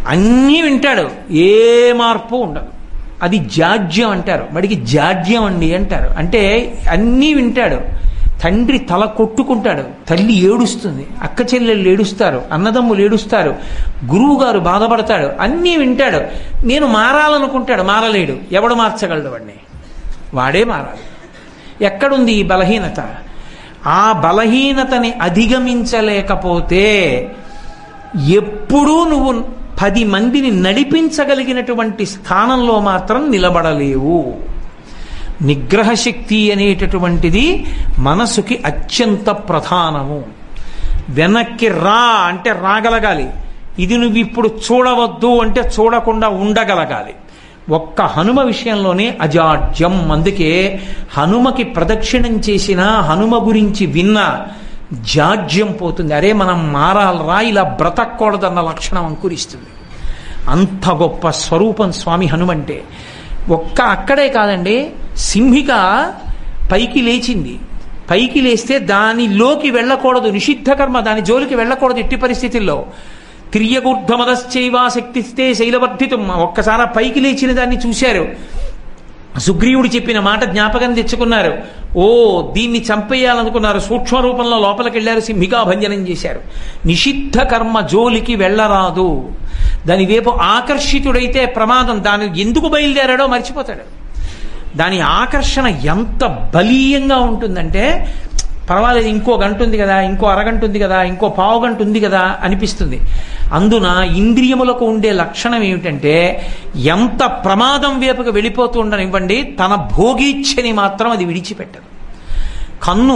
అన్నీ వింటాడు ఏ మార్పు ఉండదు అది జాడ్యం అంటారు వాడికి జాడ్యం అండి అంటారు అంటే అన్నీ వింటాడు తండ్రి తల కొట్టుకుంటాడు తల్లి ఏడుస్తుంది అక్క చెల్లెళ్ళు ఏడుస్తారు అన్నదమ్ములు ఏడుస్తారు గురువు గారు బాధపడతాడు అన్నీ వింటాడు నేను మారాలనుకుంటాడు మారలేడు ఎవడు మార్చగలడు వాడిని వాడే మారాలి ఎక్కడుంది ఈ బలహీనత ఆ బలహీనతని అధిగమించలేకపోతే ఎప్పుడూ నువ్వు పది మందిని నడిపించగలిగినటువంటి స్థానంలో మాత్రం నిలబడలేవు నిగ్రహ శక్తి అనేటటువంటిది మనసుకి అత్యంత ప్రధానము వెనక్కి రా అంటే రాగలగాలి ఇది నువ్వు ఇప్పుడు చూడవద్దు అంటే చూడకుండా ఉండగలగాలి ఒక్క హనుమ విషయంలోనే అజాడ్యం అందుకే హనుమకి ప్రదక్షిణం చేసిన హనుమ గురించి విన్న జాడ్యం పోతుంది అరే మనం మారాలరా ఇలా బ్రతకూడదన్న లక్షణం అంకురిస్తుంది అంత గొప్ప స్వరూపం స్వామి హనుమంటే ఒక్క అక్కడే కాదండి సింహిక పైకి లేచింది పైకి లేస్తే దానిలోకి వెళ్ళకూడదు నిషిద్ధ కర్మ దాని జోలికి వెళ్ళకూడదు ఎట్టి పరిస్థితుల్లో తిరియగూర్ధమదశ్చైవా శక్తిస్తే శైలవర్ధితం ఒక్కసారి పైకి లేచిన దాన్ని చూశారు సుగ్రీవుడు చెప్పిన మాట జ్ఞాపకం తెచ్చుకున్నారు ఓ దీన్ని చంపేయాలనుకున్నారు సూక్ష్మ రూపంలో లోపలికి వెళ్ళారు సింహికా భంజనం చేశారు నిషిద్ధ కర్మ జోలికి వెళ్ళరాదు దాని వైపు ఆకర్షితుడైతే ప్రమాదం దాని ఎందుకు బయలుదేరాడో మర్చిపోతాడు దాని ఆకర్షణ ఎంత బలీయంగా ఉంటుందంటే పర్వాలేదు ఇంకో గంట ఉంది కదా ఇంకో అరగంట ఉంది కదా ఇంకో పావు గంట ఉంది కదా అనిపిస్తుంది అందున ఇంద్రియములకు ఉండే లక్షణం ఏమిటంటే ఎంత ప్రమాదం వైపుకు వెళ్ళిపోతూ ఉండనివ్వండి తన భోగీచ్ఛని మాత్రం అది విడిచిపెట్టదు కన్ను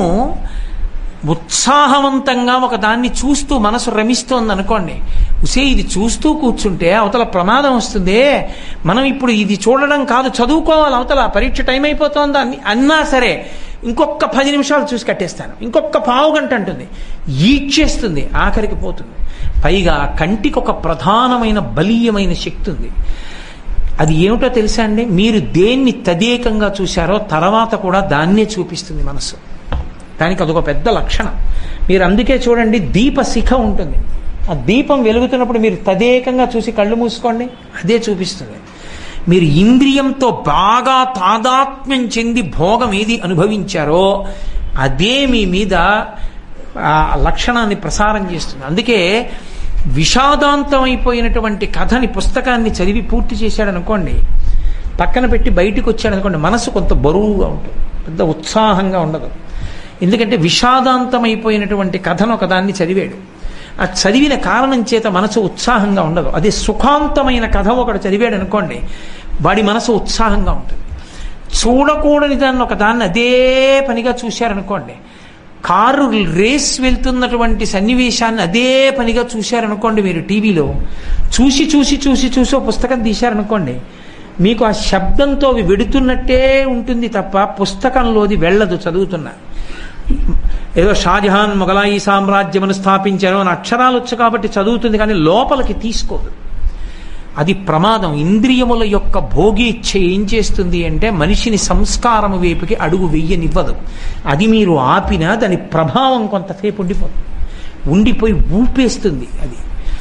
ఉత్సాహవంతంగా ఒక దాన్ని చూస్తూ మనసు రమిస్తోంది అనుకోండి ఉసే ఇది చూస్తూ కూర్చుంటే అవతల ప్రమాదం వస్తుంది మనం ఇప్పుడు ఇది చూడడం కాదు చదువుకోవాలి అవతల పరీక్ష టైం అయిపోతుందా అని అన్నా సరే ఇంకొక పది నిమిషాలు చూసి కట్టేస్తాను ఇంకొక పావు గంట అంటుంది ఈడ్చేస్తుంది ఆఖరికి పోతుంది పైగా కంటికి ఒక ప్రధానమైన బలీయమైన శక్తి ఉంది అది ఏమిటో తెలుసా అండి మీరు దేన్ని తదేకంగా చూశారో తర్వాత కూడా దాన్నే చూపిస్తుంది మనసు దానికి అదొక పెద్ద లక్షణం మీరు అందుకే చూడండి దీప శిఖ ఉంటుంది ఆ దీపం వెలుగుతున్నప్పుడు మీరు తదేకంగా చూసి కళ్ళు మూసుకోండి అదే చూపిస్తుంది మీరు ఇంద్రియంతో బాగా తాదాత్మ్యం చెంది భోగం ఏది అనుభవించారో అదే మీ మీద ఆ లక్షణాన్ని ప్రసారం చేస్తుంది అందుకే విషాదాంతమైపోయినటువంటి కథని పుస్తకాన్ని చదివి పూర్తి చేశాడు అనుకోండి పక్కన పెట్టి బయటికి వచ్చాడు అనుకోండి మనసు కొంత బరువుగా ఉంటుంది పెద్ద ఉత్సాహంగా ఉండదు ఎందుకంటే విషాదాంతమైపోయినటువంటి కథను ఒకదాన్ని చదివాడు ఆ చదివిన కారణం చేత మనసు ఉత్సాహంగా ఉండదు అదే సుఖాంతమైన కథ ఒకడు చదివాడు అనుకోండి వాడి మనసు ఉత్సాహంగా ఉంటుంది చూడకూడని దాన్ని ఒక దాన్ని అదే పనిగా చూశారనుకోండి కారు రేస్ వెళ్తున్నటువంటి సన్నివేశాన్ని అదే పనిగా చూశారనుకోండి మీరు టీవీలో చూసి చూసి చూసి చూసి ఓ పుస్తకం తీశారనుకోండి మీకు ఆ శబ్దంతో అవి వెడుతున్నట్టే ఉంటుంది తప్ప పుస్తకంలోది వెళ్ళదు చదువుతున్నా ఏదో షాజహాన్ మొఘలాయి సామ్రాజ్యమును స్థాపించారు అని అక్షరాలు వచ్చు కాబట్టి చదువుతుంది కానీ లోపలికి తీసుకోదు అది ప్రమాదం ఇంద్రియముల యొక్క భోగీచ్ఛ ఏం చేస్తుంది అంటే మనిషిని సంస్కారము వైపుకి అడుగు వెయ్యనివ్వదు అది మీరు ఆపినా దాని ప్రభావం కొంతసేపు ఉండిపోతుంది ఉండిపోయి ఊపేస్తుంది అది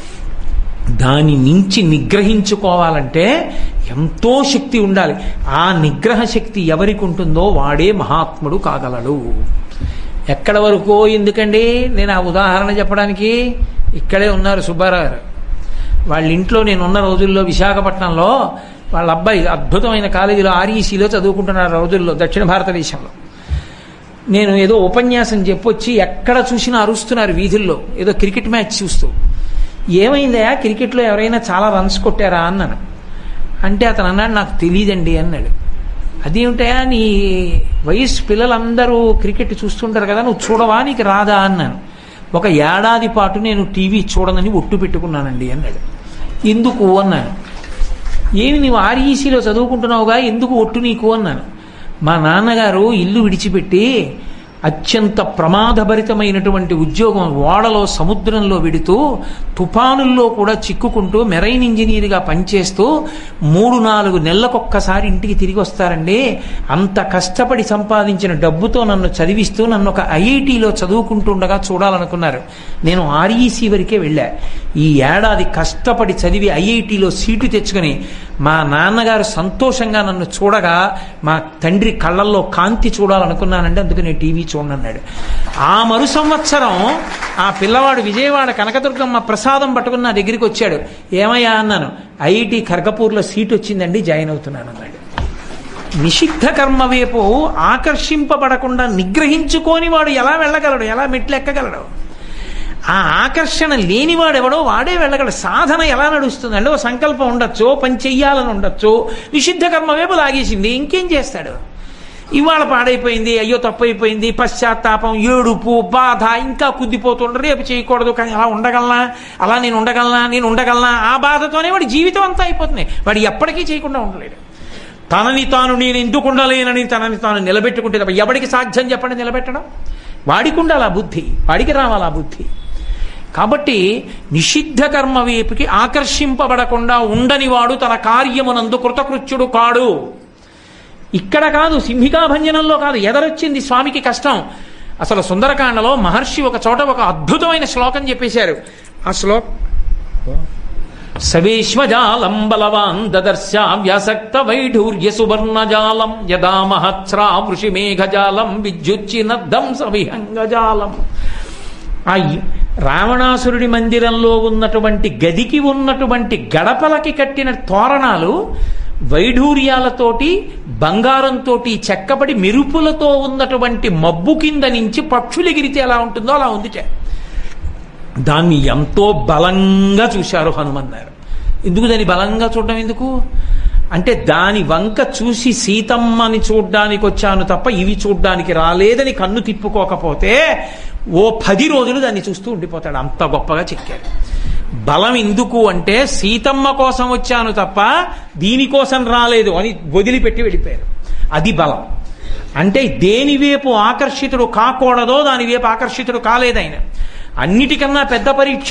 దాని నుంచి నిగ్రహించుకోవాలంటే ఎంతో శక్తి ఉండాలి ఆ నిగ్రహ శక్తి ఎవరికి ఉంటుందో వాడే మహాత్ముడు కాగలడు ఎక్కడ వరకు ఎందుకండి నేను ఆ ఉదాహరణ చెప్పడానికి ఇక్కడే ఉన్నారు సుబ్బారావు గారు వాళ్ళ ఇంట్లో నేను ఉన్న రోజుల్లో విశాఖపట్నంలో వాళ్ళ అబ్బాయి అద్భుతమైన కాలేజీలో ఆర్ఈసీలో చదువుకుంటున్నారు ఆ రోజుల్లో దక్షిణ భారతదేశంలో నేను ఏదో ఉపన్యాసం చెప్పొచ్చి ఎక్కడ చూసినా అరుస్తున్నారు వీధుల్లో ఏదో క్రికెట్ మ్యాచ్ చూస్తూ ఏమైందయా క్రికెట్లో ఎవరైనా చాలా రన్స్ కొట్టారా అన్నాను అంటే అతను అన్నాడు నాకు తెలియదండి అన్నాడు అదేమిటయా నీ వయసు పిల్లలందరూ క్రికెట్ చూస్తుంటారు కదా నువ్వు చూడవా నీకు రాదా అన్నాను ఒక ఏడాది పాటు నేను టీవీ చూడనని ఒట్టు పెట్టుకున్నానండి అన్నాడు ఎందుకు అన్నాను ఏమి నీవు ఆర్ఈసీలో చదువుకుంటున్నావుగా ఎందుకు ఒట్టు నీకు అన్నాను మా నాన్నగారు ఇల్లు విడిచిపెట్టి అత్యంత ప్రమాదభరితమైనటువంటి ఉద్యోగం ఓడలో సముద్రంలో విడుతూ తుఫానుల్లో కూడా చిక్కుకుంటూ మెరైన్ ఇంజనీర్గా పనిచేస్తూ మూడు నాలుగు నెలలకొక్కసారి ఇంటికి తిరిగి వస్తారండి అంత కష్టపడి సంపాదించిన డబ్బుతో నన్ను చదివిస్తూ నన్ను ఒక ఐఐటిలో చదువుకుంటుండగా చూడాలనుకున్నారు నేను ఆర్ఈసీ వరకే వెళ్ళా ఈ ఏడాది కష్టపడి చదివి ఐఐటిలో సీటు తెచ్చుకొని మా నాన్నగారు సంతోషంగా నన్ను చూడగా మా తండ్రి కళ్ళల్లో కాంతి చూడాలనుకున్నానండి అందుకు నేను టీవీ చూడనన్నాడు ఆ మరు సంవత్సరం ఆ పిల్లవాడు విజయవాడ కనకదుర్గమ్మ ప్రసాదం పట్టుకుని నా దగ్గరికి వచ్చాడు ఏమయ్యా అన్నాను ఐఐటి ఖర్గపూర్లో సీట్ వచ్చిందండి జాయిన్ అవుతున్నాను అన్నాడు నిషిద్ధ కర్మ వైపు ఆకర్షింపబడకుండా నిగ్రహించుకోని వాడు ఎలా వెళ్ళగలడు ఎలా మెట్లు ఎక్కగలడు ఆ ఆకర్షణ లేనివాడెవడో వాడే వెళ్ళగలడు సాధన ఎలా నడుస్తుందండి ఓ సంకల్పం ఉండొచ్చు ఓ పని చెయ్యాలని ఉండొచ్చు నిషిద్ధ కర్మ వైపు లాగేసింది ఇంకేం చేస్తాడు ఇవాళ పాడైపోయింది అయ్యో తప్పైపోయింది పశ్చాత్తాపం ఏడుపు బాధ ఇంకా కుద్దిపోతుండ్రు రేపు చేయకూడదు కానీ అలా ఉండగలనా అలా నేను ఉండగలనా నేను ఉండగలనా ఆ బాధతోనే వాడి జీవితం అంతా అయిపోతుంది వాడు ఎప్పటికీ చేయకుండా ఉండలేడు తనని తాను నేను ఎందుకు ఉండలేనని తనని తాను నిలబెట్టుకుంటే తప్ప ఎవడికి సాధ్యం చెప్పండి నిలబెట్టడం వాడికి ఉండాలి ఆ బుద్ధి వాడికి రావాలి ఆ బుద్ధి కాబట్టి నిషిద్ధ కర్మ వైపుకి ఆకర్షింపబడకుండా ఉండని వాడు తన కార్యమునందు కృతకృత్యుడు కాడు ఇక్కడ కాదు సింహికా భంజనంలో కాదు ఎదరొచ్చింది స్వామికి కష్టం అసలు సుందరకాండలో మహర్షి ఒక చోట ఒక అద్భుతమైన శ్లోకం చెప్పేశారు ఆ శ్లోక సవేశ్వజాలం బలవాన్ దదర్శ వ్యాసక్త వైఢూర్య సువర్ణజాలం యదా మహత్స్రా వృషి మేఘజాలం విద్యుచ్చినద్దం సవిహంగజాలం ఆ ఇ- రావణాసురుడి మందిరంలో ఉన్నటువంటి గదికి ఉన్నటువంటి గడపలకి కట్టిన తోరణాలు వైఢూర్యాలతోటి బంగారంతో చెక్కబడి మెరుపులతో ఉన్నటువంటి మబ్బు కింద నుంచి పక్షులు ఎగిరితే ఎలా ఉంటుందో అలా ఉంది చే దాన్ని ఎంతో బలంగా చూశారు హనుమన్నారు ఎందుకు దాన్ని బలంగా చూడడం ఎందుకు అంటే దాని వంక చూసి సీతమ్మని చూడ్డానికి వచ్చాను తప్ప ఇవి చూడ్డానికి రాలేదని కన్ను తిప్పుకోకపోతే ఓ పది రోజులు దాన్ని చూస్తూ ఉండిపోతాడు అంత గొప్పగా చెక్కారు బలం ఎందుకు అంటే సీతమ్మ కోసం వచ్చాను తప్ప దీనికోసం రాలేదు అని వదిలిపెట్టి వెళ్ళిపోయారు అది బలం అంటే దేని వైపు ఆకర్షితుడు కాకూడదో దాని వైపు ఆకర్షితుడు కాలేదైన అన్నిటికన్నా పెద్ద పరీక్ష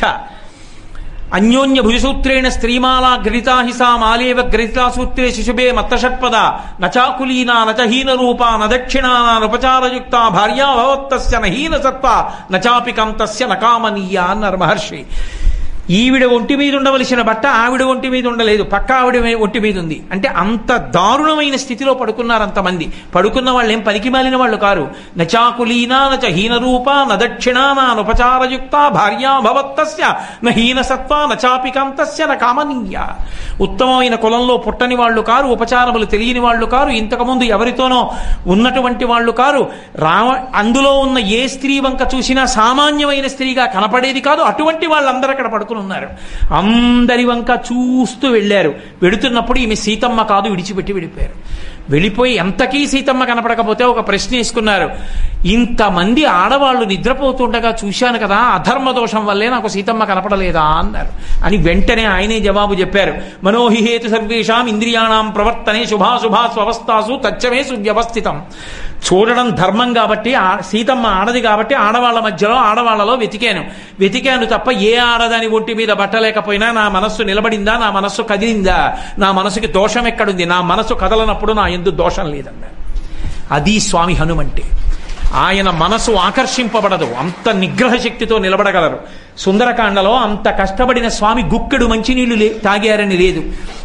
అన్యోన్య భుజసూత్రేణ స్త్రీమాలా గ్రహితా హిసా మాలేవ గ్రహితా సూత్రే శిశుభే మత్తషట్పద నచాకులీనా నచహీన రూపా నదక్షిణానా ఉపచారయుక్త భార్యా భవత్తస్య నహీన సత్వ నచాపి కంతస్య నకామనీయ అన్నారు మహర్షి ఈవిడ ఒంటి మీద ఉండవలసిన బట్ట ఆవిడ ఒంటి మీద ఉండలేదు పక్క ఆవిడ మీ- ఒంటి మీద ఉంది అంటే అంత దారుణమైన స్థితిలో పడుకున్నారు అంతమంది పడుకున్న వాళ్ళు ఏం పనికి మాలిన వాళ్ళు కారు నచాకులీనా నచ హీనరూప నదక్షిణానా ఉపచారయుక్త భార్యా భవత్తస్య నహీన సత్వ నచాపి కాంతస్య న కామనీయ ఉత్తమమైన కులంలో పుట్టని వాళ్ళు కారు ఉపచారములు తెలియని వాళ్ళు కారు ఇంతకుముందు ఎవరితోనో ఉన్నటువంటి వాళ్ళు కారు రామ అందులో ఉన్న ఏ స్త్రీ వంక చూసినా సామాన్యమైన స్త్రీగా కనపడేది కాదు అటువంటి వాళ్ళందరూ అక్కడ పడుకుని ఉన్నారు అందరి వంక చూస్తూ వెళ్ళారు వెడుతున్నప్పుడు ఈమె సీతమ్మ కాదు విడిచిపెట్టి వెళ్ళిపోయారు వెళ్ళిపోయి ఎంతకీ సీతమ్మ కనపడకపోతే ఒక ప్రశ్న వేసుకున్నారు ఇంతమంది ఆడవాళ్ళు నిద్రపోతుండగా చూశాను కదా అధర్మ దోషం వల్లే నాకు సీతమ్మ కనపడలేదా అన్నారు అని వెంటనే ఆయనే జవాబు చెప్పారు మనోహిహేతు సర్వేషాం ఇంద్రియాణం ప్రవర్తనే శుభాశుభా స్వవస్థాసు తచ్చమే సువ్యవస్థితం చూడడం ధర్మం కాబట్టి ఆ- సీతమ్మ ఆడది కాబట్టి ఆడవాళ్ళ మధ్యలో ఆడవాళ్ళలో వెతికాను వెతికాను తప్ప ఏ ఆడదాని ఒంటి మీద బట్టలేకపోయినా నా మనస్సు నిలబడిందా నా మనస్సు కదిలిందా నా మనసుకి దోషం ఎక్కడుంది నా మనస్సు కదలనప్పుడు నా ఎందు దోషం లేదన్నారు అది స్వామి హనుమంటే ఆయన మనసు ఆకర్షింపబడదు అంత నిగ్రహ శక్తితో నిలబడగలరు సుందరకాండలో అంత కష్టపడిన స్వామి గుక్కెడు మంచినీళ్లు లే తాగారని లేదు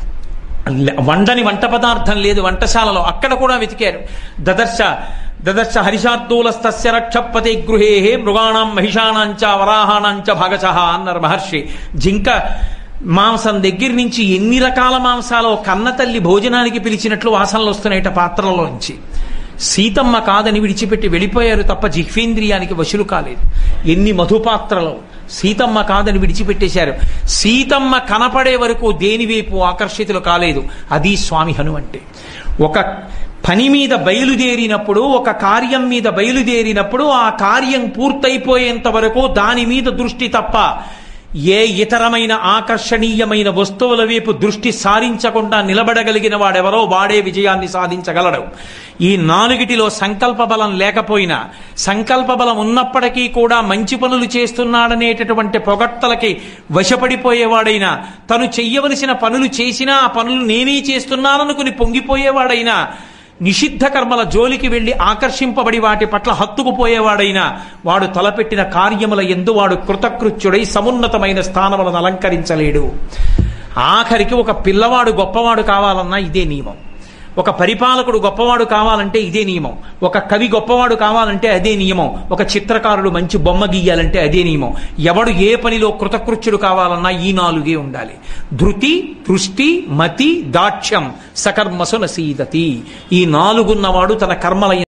లే- వండని వంట పదార్థం లేదు వంటశాలలో అక్కడ కూడా వెతికారు దదర్శ దదర్శ హరిషార్దూలస్తస్య రక్షపతే గృహే మృగాణం మహిషాణాంచ వరాహాణాంచ భాగశ అన్నారు మహర్షి జింక మాంసం దగ్గర నుంచి ఎన్ని రకాల మాంసాలో కన్న తల్లి భోజనానికి పిలిచినట్లు వాసనలు వస్తున్నాయట పాత్రలోంచి సీతమ్మ కాదని విడిచిపెట్టి వెళ్ళిపోయారు తప్ప జిహ్వేంద్రియానికి వశులు కాలేదు ఎన్ని మధుపాత్రలో సీతమ్మ కాదని విడిచిపెట్టేశారు సీతమ్మ కనపడే వరకు దేనివైపు ఆకర్షితులు కాలేదు అది స్వామి హను అంటే ఒక పని మీద బయలుదేరినప్పుడు ఒక కార్యం మీద బయలుదేరినప్పుడు ఆ కార్యం పూర్తయిపోయేంత వరకు దాని మీద దృష్టి తప్ప ఏ ఇతరమైన ఆకర్షణీయమైన వస్తువుల వైపు దృష్టి సారించకుండా నిలబడగలిగిన వాడెవరో వాడే విజయాన్ని సాధించగలడు ఈ నాలుగిటిలో సంకల్ప బలం లేకపోయినా సంకల్ప బలం ఉన్నప్పటికీ కూడా మంచి పనులు చేస్తున్నాడనేటటువంటి పొగడ్తలకి వశపడిపోయేవాడైనా తను చెయ్యవలసిన పనులు చేసినా ఆ పనులు నేనే చేస్తున్నాననుకుని పొంగిపోయేవాడైనా నిషిద్ధ కర్మల జోలికి వెళ్లి ఆకర్షింపబడి వాటి పట్ల హత్తుకుపోయేవాడైనా వాడు తలపెట్టిన కార్యముల ఎందు వాడు కృతకృత్యుడై సమున్నతమైన స్థానములను అలంకరించలేడు ఆఖరికి ఒక పిల్లవాడు గొప్పవాడు కావాలన్నా ఇదే నియమం ఒక పరిపాలకుడు గొప్పవాడు కావాలంటే ఇదే నియమం ఒక కవి గొప్పవాడు కావాలంటే అదే నియమం ఒక చిత్రకారుడు మంచి బొమ్మ గీయాలంటే అదే నియమం ఎవడు ఏ పనిలో కృతకృత్యుడు కావాలన్నా ఈ నాలుగే ఉండాలి ధృతి దృష్టి మతి దాక్ష్యం సకర్మసు నసీదతి ఈ నాలుగున్నవాడు తన కర్మల